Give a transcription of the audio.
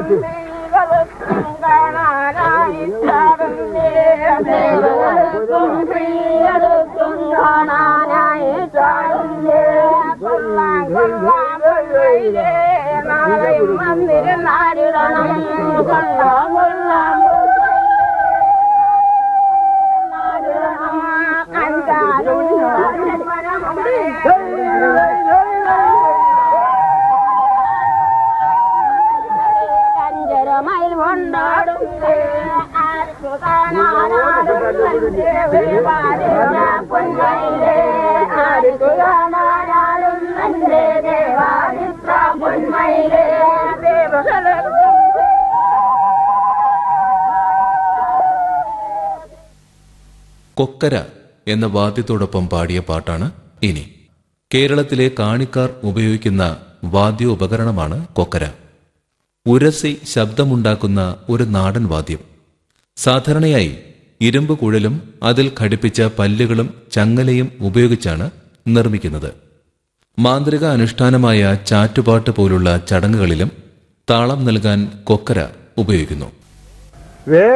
മന്ദിരനാടിടണം കൊള്ളാം കൊള്ളാം അഞ്ചരമൈൽ കൊണ്ടാടും പൊന്മയിലേ ദേവകളെ കൊക്കര എന്ന വാദ്യത്തോടൊപ്പം പാടിയ പാട്ടാണ് ഇനി കേരളത്തിലെ കാണിക്കാർ ഉപയോഗിക്കുന്ന വാദ്യോപകരണമാണ് കൊക്കര ഉരസി ശബ്ദമുണ്ടാക്കുന്ന ഒരു നാടൻ വാദ്യം സാധാരണയായി ഇരുമ്പ് കുഴലും അതിൽ ഘടിപ്പിച്ച പല്ലുകളും ചങ്ങലയും ഉപയോഗിച്ചാണ് നിർമ്മിക്കുന്നത് മാന്ത്രിക അനുഷ്ഠാനമായ ചാറ്റുപാട്ട് പോലുള്ള ചടങ്ങുകളിലും താളം നൽകാൻ കൊക്കര ഉപയോഗിക്കുന്നു വേ